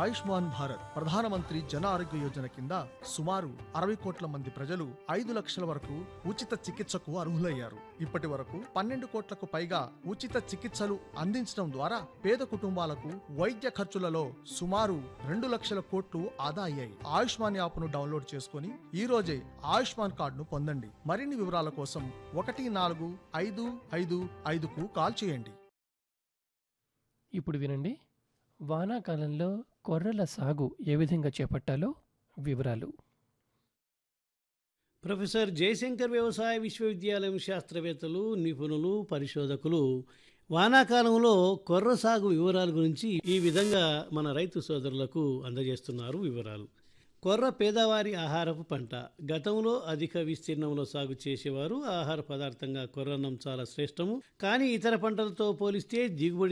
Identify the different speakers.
Speaker 1: ఆయుష్మాన్ భారత్ ప్రధానమంత్రి జన ఆరోగ్య యోజన కింద సుమారు అరవై కోట్ల మంది ప్రజలు ఐదు లక్షల వరకు ఉచిత చికిత్సకు అర్హులయ్యారు ఇప్పటి వరకు పన్నెండు కోట్లకు పైగా ఉచిత చికిత్సలు అందించడం ద్వారా పేద కుటుంబాలకు వైద్య ఖర్చులలో సుమారు రెండు లక్షల కోట్లు ఆదా అయ్యాయి ఆయుష్మాన్ యాప్ను డౌన్లోడ్ చేసుకుని ఈ రోజే ఆయుష్మాన్ కార్డును పొందండి మరిన్ని వివరాల కోసం ఒకటి నాలుగు ఐదు ఐదు ఐదుకు కాల్ చేయండి
Speaker 2: ఇప్పుడు వినండి వానాకాలంలో కొర్రల సాగు ఏ విధంగా చేపట్టాలో వివరాలు
Speaker 3: ప్రొఫెసర్ జయశంకర్ వ్యవసాయ విశ్వవిద్యాలయం శాస్త్రవేత్తలు నిపుణులు పరిశోధకులు వానాకాలంలో కొర్ర సాగు వివరాల గురించి ఈ విధంగా మన రైతు సోదరులకు అందజేస్తున్నారు వివరాలు కొర్ర పేదవారి ఆహారపు పంట గతంలో అధిక విస్తీర్ణంలో సాగు చేసేవారు ఆహార పదార్థంగా కొర్రన్నం చాలా శ్రేష్టము కానీ ఇతర పంటలతో పోలిస్తే దిగుబడి